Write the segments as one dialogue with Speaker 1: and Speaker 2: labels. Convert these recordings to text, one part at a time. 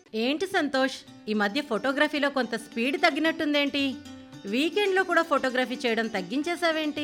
Speaker 1: ఏంటి సంతోష్ ఈ మధ్య ఫోటోగ్రఫీలో కొంత స్పీడ్ తగ్గినట్టుందేంటి వీకెండ్లో కూడా ఫోటోగ్రఫీ చేయడం తగ్గించేసావేంటి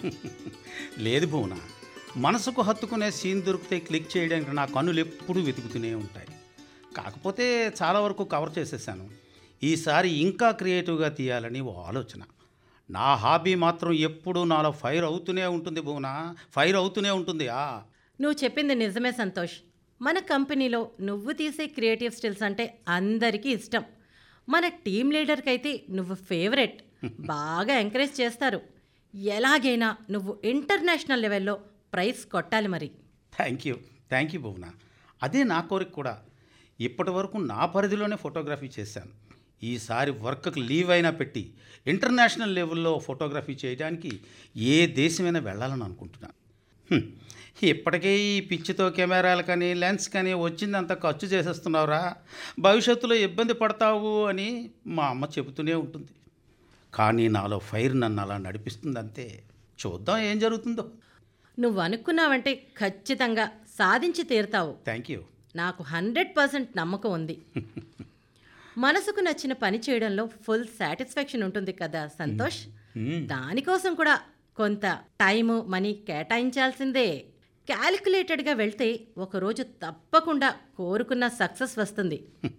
Speaker 2: లేదు భువన మనసుకు హత్తుకునే సీన్ దొరికితే క్లిక్ చేయడానికి నా కన్నులు ఎప్పుడూ వెతుకుతూనే ఉంటాయి కాకపోతే చాలా వరకు కవర్ చేసేసాను ఈసారి ఇంకా క్రియేటివ్గా తీయాలని ఓ ఆలోచన నా హాబీ మాత్రం ఎప్పుడూ నాలో ఫైర్ అవుతూనే ఉంటుంది భువన ఫైర్ అవుతూనే ఉంటుంది ఆ
Speaker 1: నువ్వు చెప్పింది నిజమే సంతోష్ మన కంపెనీలో నువ్వు తీసే క్రియేటివ్ స్టిల్స్ అంటే అందరికీ ఇష్టం మన టీం లీడర్కి అయితే నువ్వు ఫేవరెట్ బాగా ఎంకరేజ్ చేస్తారు ఎలాగైనా నువ్వు ఇంటర్నేషనల్ లెవెల్లో ప్రైజ్ కొట్టాలి మరి
Speaker 2: thank you thank you Bhuvana అదే నా కోరిక కూడా ఇప్పటి వరకు నా పరిధిలోనే ఫోటోగ్రఫీ చేశాను ఈసారి వర్క్కి లీవ్ అయినా పెట్టి ఇంటర్నేషనల్ లెవెల్లో ఫోటోగ్రఫీ చేయడానికి ఏ దేశమైనా వెళ్ళాలని అనుకుంటున్నాను హ్మ్. ఇప్పటికే ఈ పిచ్చితో కెమెరాలు కానీ లెన్స్ కానీ వచ్చిందంతా ఖర్చు చేసేస్తున్నావురా భవిష్యత్తులో ఇబ్బంది పడతావు అని మా అమ్మ చెబుతూనే ఉంటుంది కానీ నాలో ఫైర్ నన్ను అలా నడిపిస్తుంది అంతే చూద్దాం ఏం జరుగుతుందో
Speaker 1: నువ్వు అనుకున్నావంటే ఖచ్చితంగా సాధించి తీరుతావు
Speaker 2: థ్యాంక్ యూ
Speaker 1: నాకు హండ్రెడ్ పర్సెంట్ నమ్మకం ఉంది మనసుకు నచ్చిన పని చేయడంలో ఫుల్ సాటిస్ఫాక్షన్ ఉంటుంది కదా సంతోష్ దానికోసం కూడా కొంత టైము మనీ కేటాయించాల్సిందే క్యాలిక్యులేటెడ్గా వెళ్తే ఒకరోజు తప్పకుండా కోరుకున్న సక్సెస్ వస్తుంది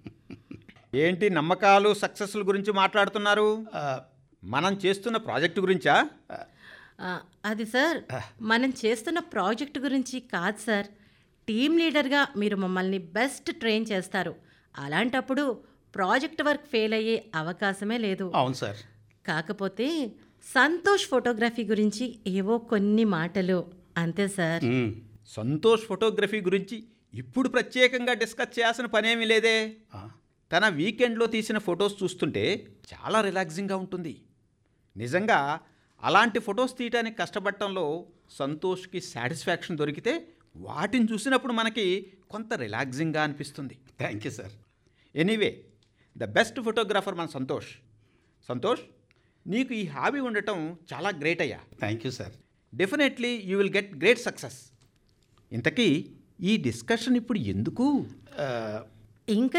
Speaker 3: ఏంటి నమ్మకాలు సక్సెస్ల గురించి మాట్లాడుతున్నారు
Speaker 2: ఆ,
Speaker 3: మనం చేస్తున్న ప్రాజెక్టు గురించా
Speaker 1: ఆ, అది సార్ మనం చేస్తున్న ప్రాజెక్ట్ గురించి కాదు సార్ టీమ్ లీడర్గా మీరు మమ్మల్ని బెస్ట్ ట్రైన్ చేస్తారు అలాంటప్పుడు ప్రాజెక్ట్ వర్క్ ఫెయిల్ అయ్యే అవకాశమే లేదు
Speaker 2: అవును సార్
Speaker 1: కాకపోతే సంతోష్ ఫోటోగ్రఫీ గురించి ఏవో కొన్ని మాటలు అంతే సార్
Speaker 2: మ్మ్.
Speaker 3: సంతోష్ ఫోటోగ్రఫీ గురించి ఇప్పుడు ప్రత్యేకంగా డిస్కస్ చేయాల్సిన పనేమీ లేదే
Speaker 2: ఆ,
Speaker 3: తన వీకెండ్లో తీసిన ఫొటోస్ చూస్తుంటే చాలా రిలాక్సింగ్గా ఉంటుంది నిజంగా అలాంటి ఫొటోస్ తీయడానికి కష్టపడటంలో సంతోష్కి సాటిస్ఫాక్షన్ దొరికితే వాటిని చూసినప్పుడు మనకి కొంత రిలాక్సింగ్గా అనిపిస్తుంది
Speaker 2: thank you sir
Speaker 3: anyway the best photographer మన సంతోష్ సంతోష్ నీకు ఈ హాబీ ఉండటం చాలా గ్రేట్ అయ్యా
Speaker 2: thank you sir
Speaker 3: definitely you will get great success ఇంతకీ ఈ డిస్కషన్ ఇప్పుడు ఎందుకు
Speaker 2: ఆ,
Speaker 1: ఇంకా